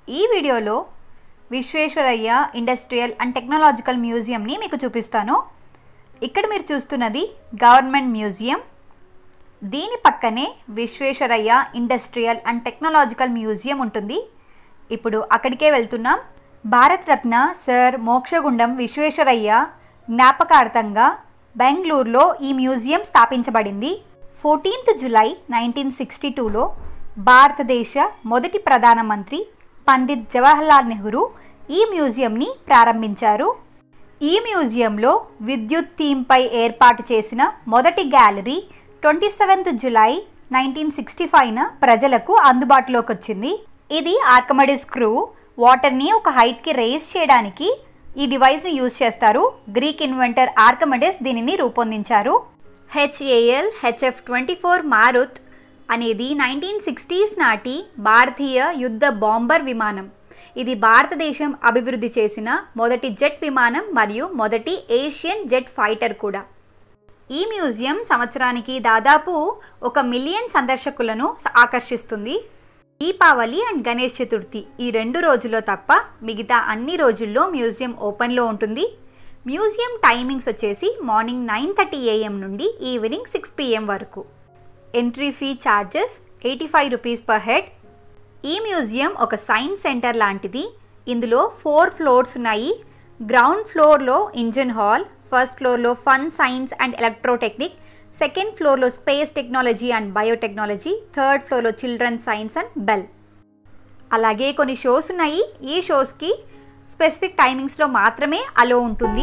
ఈ వీడియోలో Visvesvaraya industrial and technological మ్యూజియంని మీకు చూపిస్తాను ఇక్కడ మీరు చూస్తున్నది గవర్నమెంట్ మ్యూజియం దీని పక్కనే Visvesvaraya industrial and technological museum ఉంటుంది ఇప్పుడు అక్కడికే వెళ్తున్నాం భారతరత్న సర్ మోక్షగుండం విశ్వేశ్వరయ్య జ్ఞాపకార్థంగా బెంగళూరులో ఈ మ్యూజియం స్థాపించబడింది ఫోర్టీన్త్ జులై నైన్టీన్ సిక్స్టీ టూలో భారతదేశ మొదటి ప్రధానమంత్రి పండిత్ జవహర్లాల్ నెహ్రూ ఈ మ్యూజియంని ప్రారంభించారు ఈ మ్యూజియంలో విద్యుత్ థీమ్పై ఏర్పాటు చేసిన మొదటి gallery twenty seventh July nineteen sixty ఫైవ్న ప్రజలకు అందుబాటులోకి వచ్చింది ఇది ఆర్కమడిస్ స్క్రూ వాటర్ని ఒక హైట్కి రేస్ చేయడానికి ఈ డివైస్ని యూజ్ చేస్తారు గ్రీక్ ఇన్వెంటర్ ఆర్కమడిస్ దీనిని రూపొందించారు HAL HF twenty four Marut అనేది నైన్టీన్ సిక్స్టీస్ నాటి భారతీయ యుద్ధ బాంబర్ విమానం ఇది భారతదేశం అభివృద్ధి చేసిన మొదటి జెట్ విమానం మరియు మొదటి ఏషియన్ జెట్ ఫైటర్ కూడా ఈ మ్యూజియం సంవత్సరానికి దాదాపు ఒక మిలియన్ సందర్శకులను ఆకర్షిస్తుంది దీపావళి అండ్ గణేష్ చతుర్థి ఈ రెండు రోజుల్లో తప్ప మిగతా అన్ని రోజుల్లో మ్యూజియం ఓపెన్లో ఉంటుంది మ్యూజియం టైమింగ్స్ వచ్చేసి మార్నింగ్ నైన్ థర్టీ ఏఎం నుండి ఈవినింగ్ సిక్స్ పిఎం వరకు entry fee charges eighty five rupees per head ఈ మ్యూజియం ఒక సైన్స్ సెంటర్ లాంటిది ఇందులో ఫోర్ ఫ్లోర్స్ ఉన్నాయి గ్రౌండ్ ఫ్లోర్లో ఇంజన్ హాల్ ఫస్ట్ ఫ్లోర్లో fun science and electrotechnic second ఫ్లోర్లో space technology and biotechnology third ఫ్లోర్లో చిల్డ్రన్ సైన్స్ అండ్ బెల్ అలాగే కొన్ని షోస్ ఉన్నాయి ఈ షోస్కి స్పెసిఫిక్ టైమింగ్స్లో మాత్రమే అలో ఉంటుంది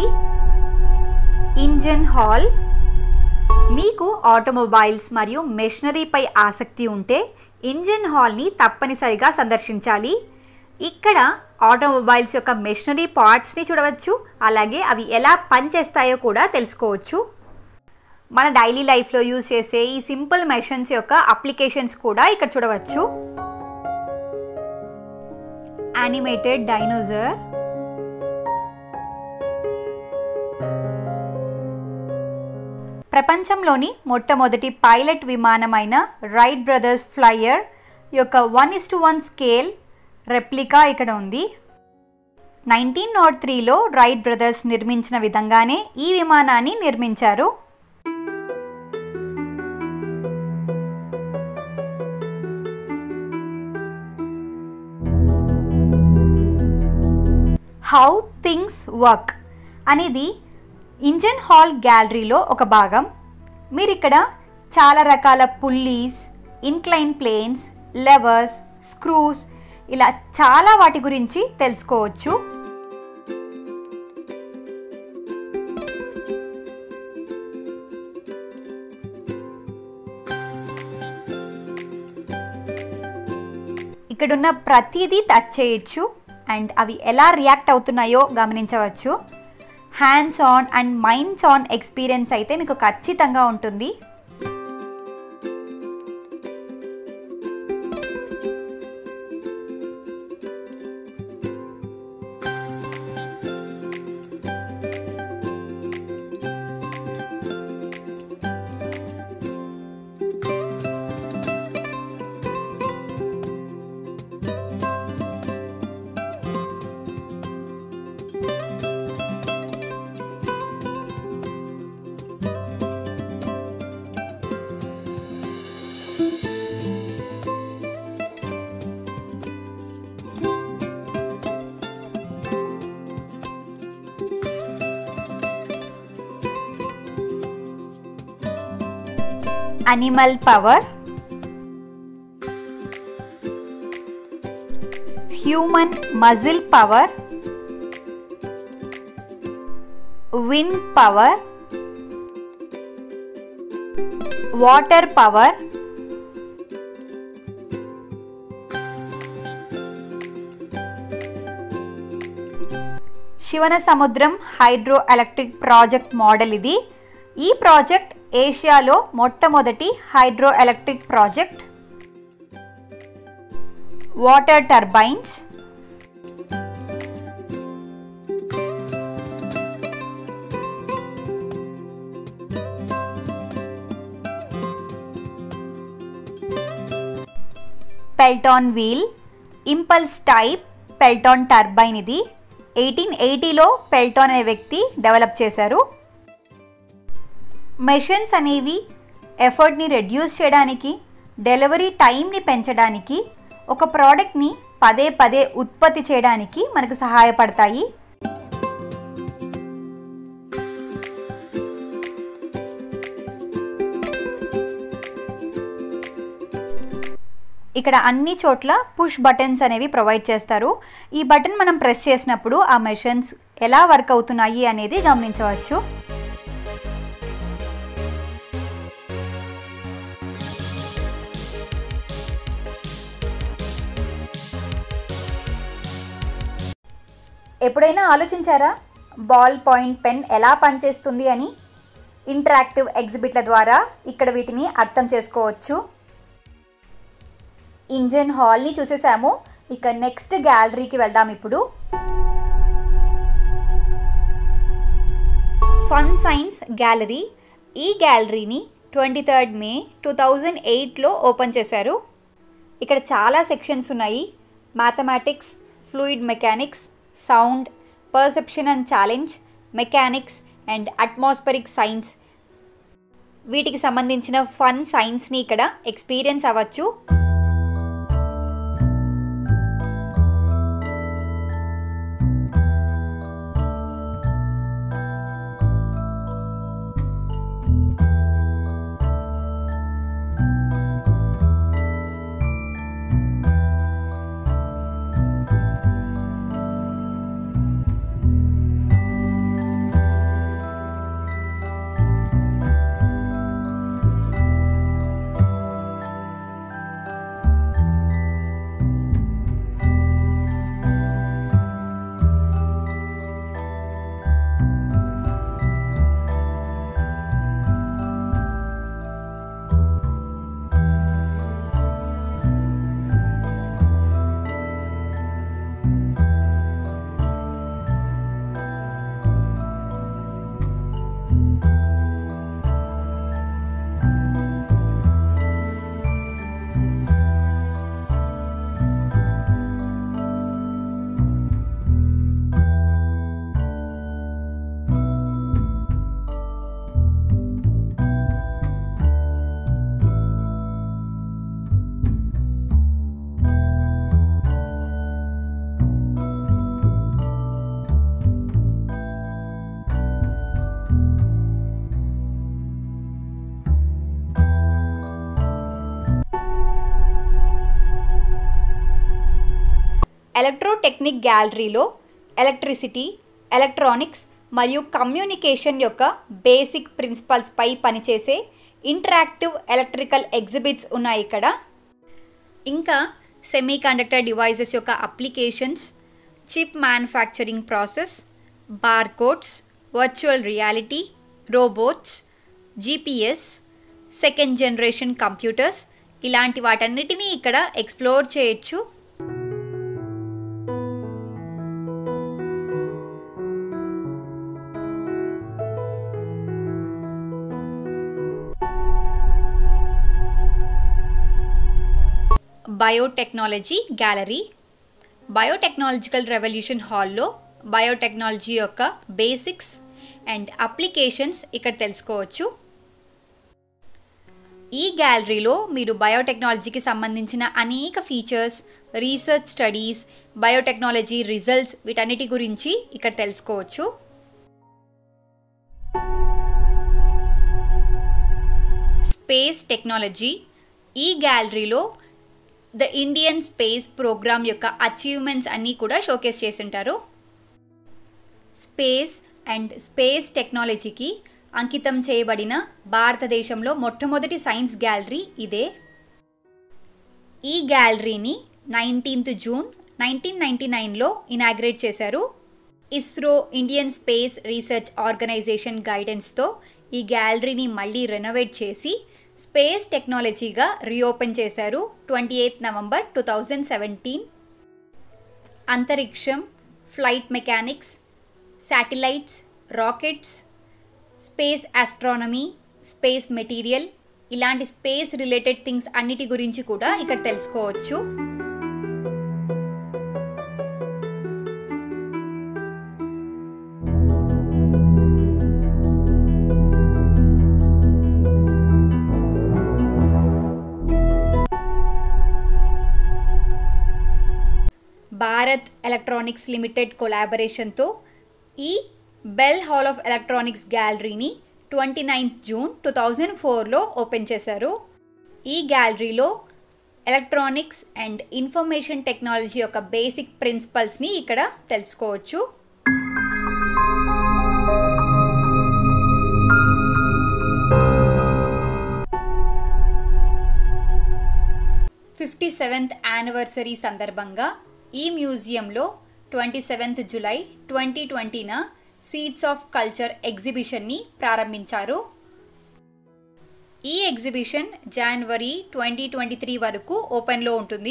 ఇంజన్ హాల్ మీకు ఆటోమొబైల్స్ మరియు మెషినరీపై ఆసక్తి ఉంటే ఇంజిన్ హాల్ని తప్పనిసరిగా సందర్శించాలి ఇక్కడ ఆటోమొబైల్స్ యొక్క మెషినరీ పార్ట్స్ని చూడవచ్చు అలాగే అవి ఎలా పనిచేస్తాయో కూడా తెలుసుకోవచ్చు మన డైలీ లైఫ్లో యూజ్ చేసే ఈ సింపుల్ మెషన్స్ యొక్క అప్లికేషన్స్ కూడా ఇక్కడ చూడవచ్చు యానిమేటెడ్ డైనోజర్ ప్రపంచంలోని మొట్టమొదటి పైలట్ విమానమైన రైట్ బ్రదర్స్ ఫ్లైయర్ యొక్క one is to one scale replica ఇక్కడ ఉంది నైన్టీన్ నాట్ త్రీలో రైట్ బ్రదర్స్ నిర్మించిన విధంగానే ఈ విమానాన్ని నిర్మించారు హౌ థింగ్స్ వర్క్ అనేది ఇంజన్ హాల్ గ్యాలరీలో ఒక భాగం మీరు ఇక్కడ చాలా రకాల pulleys incline planes levers screws ఇలా చాలా వాటి గురించి తెలుసుకోవచ్చు ఇక్కడున్న ప్రతిదీ టచ్ చేయొచ్చు అండ్ అవి ఎలా రియాక్ట్ అవుతున్నాయో గమనించవచ్చు hands on and minds on experience అయితే మీకు ఖచ్చితంగా ఉంటుంది animal power human muscle power wind power water power Shivanasamudra hydroelectric project model ఇది ఈ ప్రాజెక్ట్ ఏషియాలో మొట్టమొదటి hydroelectric project water turbines Pelton wheel impulse type Pelton turbine ఇది eighteen ఎయిటీలో పెల్టాన్ అనే వ్యక్తి డెవలప్ చేశారు మెషిన్స్ అనేవి ఎఫర్ట్ని రెడ్యూస్ చేయడానికి డెలివరీ టైంని పెంచడానికి ఒక ప్రోడక్ట్ని పదే పదే ఉత్పత్తి చేయడానికి మనకు సహాయపడతాయి ఇక్కడ అన్ని చోట్ల పుష్ బటన్స్ అనేవి ప్రొవైడ్ చేస్తారు ఈ బటన్ మనం ప్రెస్ చేసినప్పుడు ఆ మెషిన్స్ ఎలా వర్క్ అవుతున్నాయి అనేది గమనించవచ్చు ఎప్పుడైనా ఆలోచించారా బాల్ పాయింట్ పెన్ ఎలా పనిచేస్తుంది అని ఇంటరాక్టివ్ ఎగ్జిబిట్ల ద్వారా ఇక్కడ వీటిని అర్థం చేసుకోవచ్చు ఇంజన్ హాల్ని చూసేసాము ఇక నెక్స్ట్ గ్యాలరీకి వెళ్దాం ఇప్పుడు ఫన్ సైన్స్ గ్యాలరీ ఈ గ్యాలరీని twenty third May two thousand ఎయిట్లో ఓపెన్ చేశారు ఇక్కడ చాలా సెక్షన్స్ ఉన్నాయి mathematics fluid mechanics sound perception and challenge mechanics and atmospheric science వీటికి సంబంధించిన ఫన్ సైన్స్ని ఇక్కడ ఎక్స్పీరియన్స్ అవ్వచ్చు ఎలక్ట్రోటెక్నిక్ గ్యాలరీలో ఎలక్ట్రిసిటీ ఎలక్ట్రానిక్స్ మరియు కమ్యూనికేషన్ యొక్క బేసిక్ ప్రిన్సిపల్స్పై పనిచేసే ఇంటరాక్టివ్ ఎలక్ట్రికల్ ఎగ్జిబిట్స్ ఉన్నాయి ఇక్కడ ఇంకా సెమీ కండక్టర్ డివైజెస్ యొక్క applications chip manufacturing process barcodes virtual reality robots GPS second generation computers ఇలాంటి వాటన్నిటినీ ఇక్కడ ఎక్స్ప్లోర్ చేయొచ్చు బయోటెక్నాలజీ గ్యాలరీ బయోటెక్నాలజికల్ రెవల్యూషన్ హాల్లో బయోటెక్నాలజీ యొక్క బేసిక్స్ అండ్ అప్లికేషన్స్ ఇక్కడ తెలుసుకోవచ్చు ఈ గ్యాలరీలో మీరు బయోటెక్నాలజీకి సంబంధించిన అనేక features research studies biotechnology results వీటన్నిటి గురించి ఇక్కడ తెలుసుకోవచ్చు స్పేస్ టెక్నాలజీ ఈ గ్యాలరీలో ద ఇండియన్ స్పేస్ ప్రోగ్రామ్ యొక్క అచీవ్మెంట్స్ అన్నీ కూడా షోకేస్ చేసింటారు స్పేస్ అండ్ స్పేస్ టెక్నాలజీకి అంకితం చేయబడిన భారతదేశంలో మొట్టమొదటి సైన్స్ గ్యాలరీ ఇదే ఈ గ్యాలరీని నైన్టీన్త్ జూన్ నైన్టీన్ నైంటీ నైన్లో ఇనాగ్రేట్ చేశారు ISRO Indian space research organisation గైడెన్స్తో ఈ గ్యాలరీని మళ్ళీ రెనోవేట్ చేసి స్పేస్ టెక్నాలజీగా రీఓపెన్ చేశారు twenty eighth November two thousand seventeen అంతరిక్షం flight mechanics satellites rockets space astronomy space material ఇలాంటి స్పేస్ రిలేటెడ్ థింగ్స్ అన్నిటి గురించి కూడా ఇక్కడ తెలుసుకోవచ్చు భారత్ ఎలక్ట్రానిక్స్ లిమిటెడ్ కొలాబరేషన్తో ఈ బెల్ హాల్ ఆఫ్ ఎలక్ట్రానిక్స్ గ్యాలరీని twenty ninth June two thousand ఫోర్లో ఓపెన్ చేశారు ఈ గ్యాలరీలో ఎలక్ట్రానిక్స్ అండ్ ఇన్ఫర్మేషన్ టెక్నాలజీ యొక్క బేసిక్ ప్రిన్సిపల్స్ని ఇక్కడ తెలుసుకోవచ్చు ఫిఫ్టీ సెవెంత్ యానివర్సరీ సందర్భంగా ఈ మ్యూజియంలో ట్వంటీ సెవెంత్ జులై ట్వంటీ ట్వంటీన సీడ్స్ ఆఫ్ కల్చర్ ఎగ్జిబిషన్ని ప్రారంభించారు ఈ exhibition January twenty twenty three వరకు ఓపెన్లో ఉంటుంది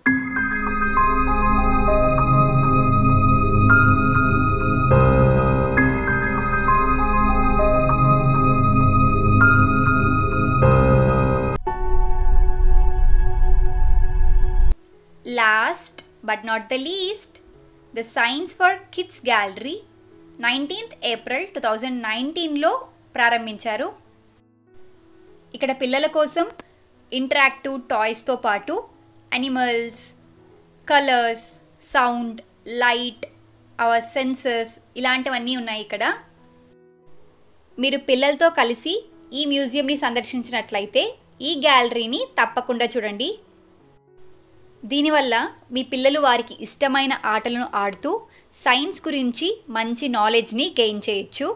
last but not the least the science for kids gallery nineteenth April two thousand నైన్టీన్లో ప్రారంభించారు ఇక్కడ పిల్లల కోసం ఇంటరాక్టివ్ టాయ్స్తో పాటు animals colours sound light our senses ఇలాంటివన్నీ ఉన్నాయి ఇక్కడ మీరు పిల్లలతో కలిసి ఈ మ్యూజియంని సందర్శించినట్లయితే ఈ గ్యాలరీని తప్పకుండా చూడండి దీనివల్ల మీ పిల్లలు వారికి ఇష్టమైన ఆటలను ఆడుతూ సైన్స్ గురించి మంచి నాలెడ్జ్ని గెయిన్ చేయొచ్చు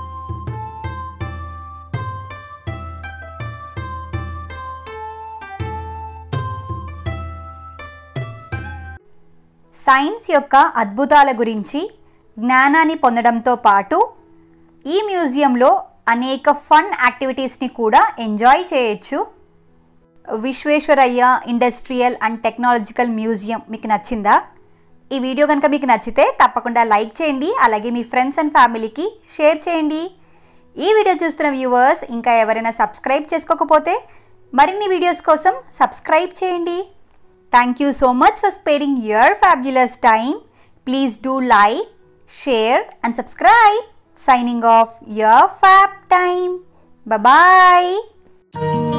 సైన్స్ యొక్క అద్భుతాల గురించి జ్ఞానాన్ని పొందడంతో పాటు ఈ మ్యూజియంలో అనేక ఫన్ యాక్టివిటీస్ని కూడా ఎంజాయ్ చేయొచ్చు Visvesvaraya industrial and technological museum మీకు నచ్చిందా ఈ వీడియో కనుక మీకు నచ్చితే తప్పకుండా లైక్ చేయండి అలాగే మీ ఫ్రెండ్స్ అండ్ ఫ్యామిలీకి షేర్ చేయండి ఈ వీడియో చూస్తున్న వ్యూవర్స్ ఇంకా ఎవరైనా సబ్స్క్రైబ్ చేసుకోకపోతే మరిన్ని వీడియోస్ కోసం సబ్స్క్రైబ్ చేయండి thank you so much for sparing your fabulous time please do like share and subscribe signing off your fab time bye